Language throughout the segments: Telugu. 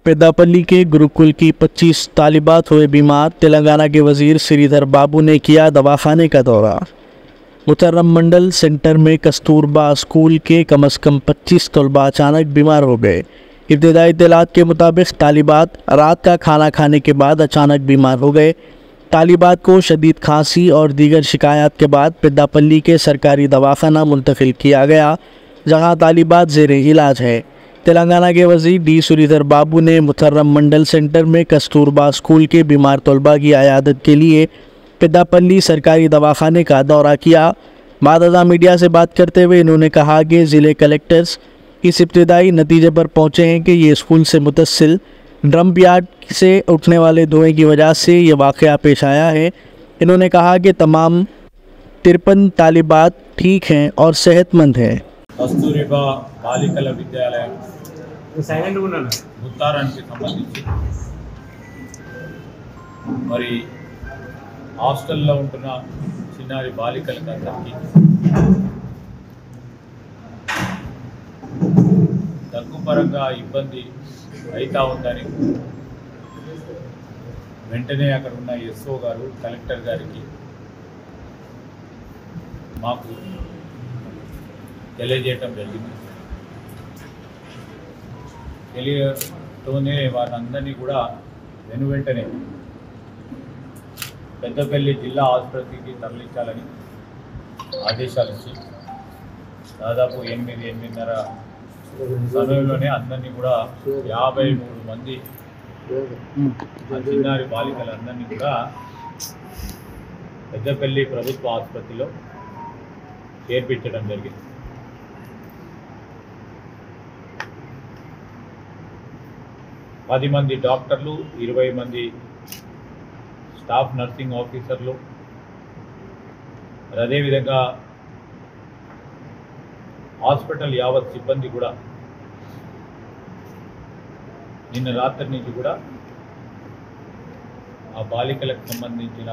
पेदापल्ली के गुरुकुल की 25 तालिबात हुए बीमार तेलंगाना के वजीर श्रीधर बाबू ने किया दवाखाने का दौरा मुतर्रम मंडल सेंटर में कस्तूरबा स्कूल के कम अज़ कम 25 तलबा अचानक बीमार हो गए इब्तदाई इतलात के मुताबिक तालिबात रात का खाना खाने के बाद अचानक बीमार हो गए तालिबात को शदीद खांसी और दीगर शिकायत के बाद पेदापल्ली के सरकारी दवाखाना मुंतकिल किया गया जहां तालिबात जेर इलाज है तेलंगाना के वजीर डी सुरीधर बाबू ने मुतर्रम मंडल सेंटर में कस्तूरबा स्कूल के बीमार तलबा की आयादत के लिए पेदापल्ली सरकारी दवाखाने का दौरा किया मादादा मीडिया से बात करते हुए इन्होंने कहा कि ज़िले कलेक्टर्स इस इब्तदाई नतीजे पर पहुँचे हैं कि ये स्कूल से मुतसिल ड्रम यार्ड से उठने वाले धुएँ की वजह से ये वाक़ पेश आया है इन्होंने कहा कि तमाम तिरपन तालिबात ठीक हैं और सेहतमंद हैं కస్తూరిబా బాలికల విద్యాలయం సైలెంట్ ఉన్నాను ఉత్తారానికి సంబంధించి మరి హాస్టల్లో ఉంటున్న చిన్నారి బాలికలకు అందరికీ దగ్గు పరంగా ఇబ్బంది అవుతా ఉందని వెంటనే అక్కడ ఉన్న ఎస్ఓ గారు కలెక్టర్ గారికి మాకు తెలియజేయటం జరిగింది తెలియతోనే వారందరినీ కూడా వెను వెంటనే పెద్దపల్లి జిల్లా ఆసుపత్రికి తరలించాలని ఆదేశాలు ఇచ్చి దాదాపు ఎనిమిది ఎనిమిదిన్నర సమయంలోనే అందరినీ కూడా యాభై మూడు మంది ఆ చిన్నారి బాలికలందరినీ కూడా పెద్దపల్లి ప్రభుత్వ ఆసుపత్రిలో చేర్పించడం జరిగింది పది మంది డాక్టర్లు ఇరవై మంది స్టాఫ్ నర్సింగ్ ఆఫీసర్లు మరి అదేవిధంగా హాస్పిటల్ యావత్ సిబ్బంది కూడా నిన్న రాత్రి నుంచి కూడా ఆ బాలికలకు సంబంధించిన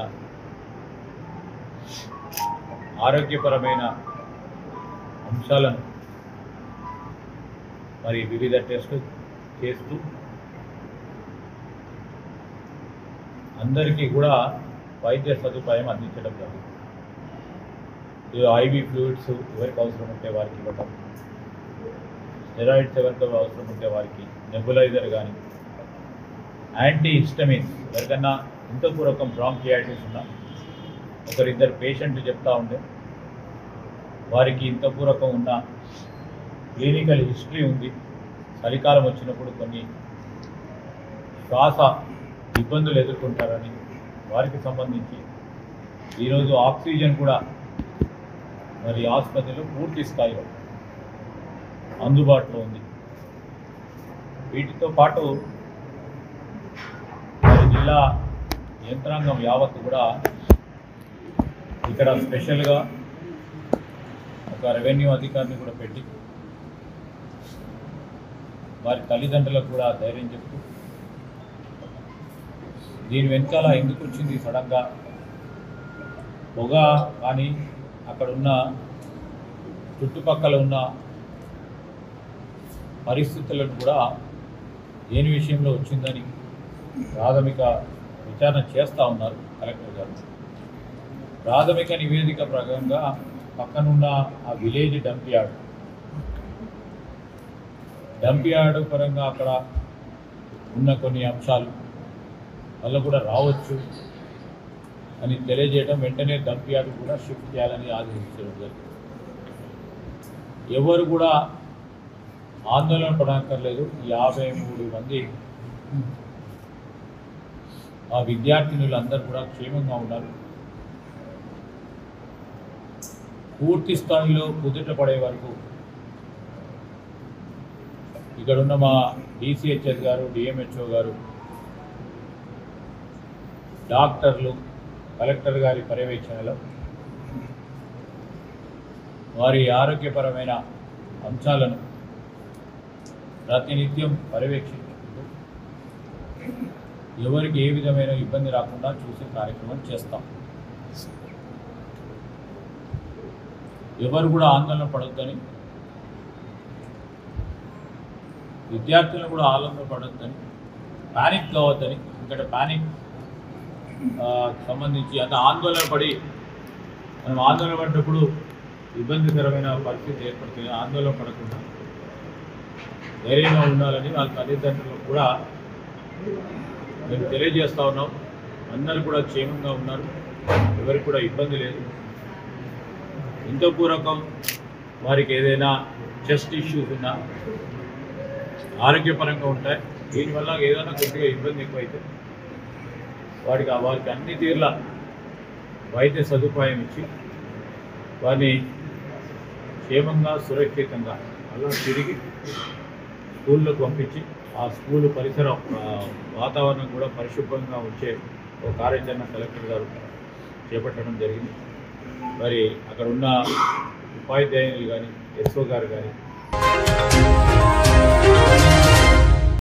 ఆరోగ్యపరమైన అంశాలను మరి వివిధ టెస్టులు చేస్తూ అందరికీ కూడా వైద్య సదుపాయం అందించడం జరుగుతుంది ఇది ఐవి ఫ్లూయిడ్స్ ఎవరికి అవసరం ఉంటే వారికి ఇవ్వటం స్టెరాయిడ్స్ ఎవరికి అవసరం ఉంటే వారికి నెబులైజర్ కానీ యాంటీ హిస్టమిన్స్ ఎవరికన్నా ఇంతపూర్వకం బ్రాంకియాటిస్ ఉన్నా ఒకరిద్దరు పేషెంట్లు చెప్తా ఉంటే వారికి ఇంతపూర్వకం ఉన్న క్లినికల్ హిస్టరీ ఉంది చలికాలం వచ్చినప్పుడు కొన్ని శ్వాస ఇబ్బందులు ఎదుర్కొంటారని వారికి సంబంధించి ఈరోజు ఆక్సిజన్ కూడా మరి ఆసుపత్రిలో పూర్తి స్థాయిలో అందుబాటులో ఉంది వీటితో పాటు మరి జిల్లా యంత్రాంగం యావత్తు కూడా ఇక్కడ స్పెషల్గా ఒక రెవెన్యూ అధికారిని కూడా పెట్టి వారి తల్లిదండ్రులకు కూడా ధైర్యం చెప్తూ దీని వెనకాల ఎందుకు వచ్చింది సడన్గా పొగ కానీ అక్కడ ఉన్న చుట్టుపక్కల ఉన్న పరిస్థితులను కూడా దేని విషయంలో వచ్చిందని ప్రాథమిక విచారణ చేస్తూ ఉన్నారు కలెక్టర్ గారు ప్రాథమిక నివేదిక ప్రకారంగా పక్కనున్న ఆ village dump yard dump yard పరంగా అక్కడ ఉన్న కొన్ని అంశాలు వల్ల కూడా రావచ్చు అని తెలియజేయడం వెంటనే డంప్ యార్డ్ కూడా షిఫ్ట్ చేయాలని ఆదేశించడం జరిగింది ఎవరు కూడా ఆందోళన పడక్కర్లేదు యాభై మూడు మంది ఆ విద్యార్థినులందరూ కూడా క్షేమంగా ఉన్నారు పూర్తి స్థాయిలో కుదుట పడే వరకు ఇక్కడ ఉన్న మా డిసిహెచ్ఎస్ గారు డిఎంహెచ్ఓ గారు డాక్టర్లు కలెక్టర్ గారి పర్యవేక్షణలో వారి ఆరోగ్యపరమైన అంశాలను ప్రతినిత్యం పర్యవేక్షించుకుంటూ ఎవరికి ఏ విధమైన ఇబ్బంది రాకుండా చూసే కార్యక్రమం చేస్తాం ఎవరు కూడా ఆందోళన పడొద్దని విద్యార్థులను కూడా ఆందోళన పడొద్దని ప్యానిక్ కావద్దని ఇక్కడ ప్యానిక్ ఆ, సంబంధించి అంత ఆందోళన పడి మనం ఆందోళన పడినప్పుడు ఇబ్బందికరమైన పరిస్థితి ఏర్పడుతుంది ఆందోళన పడకుండా ధైర్యంగా ఉండాలని వాళ్ళ తల్లిదండ్రులకు కూడా మేము తెలియజేస్తా ఉన్నాం అందరూ కూడా క్షేమంగా ఉన్నారు ఎవరికి కూడా ఇబ్బంది లేదు ఇంతపూర్వకం వారికి ఏదైనా చెస్ట్ ఇష్యూస్ ఉన్నా ఆరోగ్యపరంగా ఉంటాయి దీనివల్ల ఏదైనా కొద్దిగా ఇబ్బంది ఎక్కువైతే వాడికి ఆ వారికి అన్ని తీర్ల వైద్య సదుపాయం ఇచ్చి వారిని క్షేమంగా సురక్షితంగా అలా తిరిగి స్కూల్లోకి పంపించి ఆ స్కూల్ పరిసర ఆ, వాతావరణం కూడా పరిశుభ్రంగా ఉంచే ఒక కార్యాచరణ కలెక్టర్ గారు చేపట్టడం జరిగింది మరి అక్కడ ఉన్న ఉపాధ్యాయులు కానీ ఎస్ఓ గారు కానీ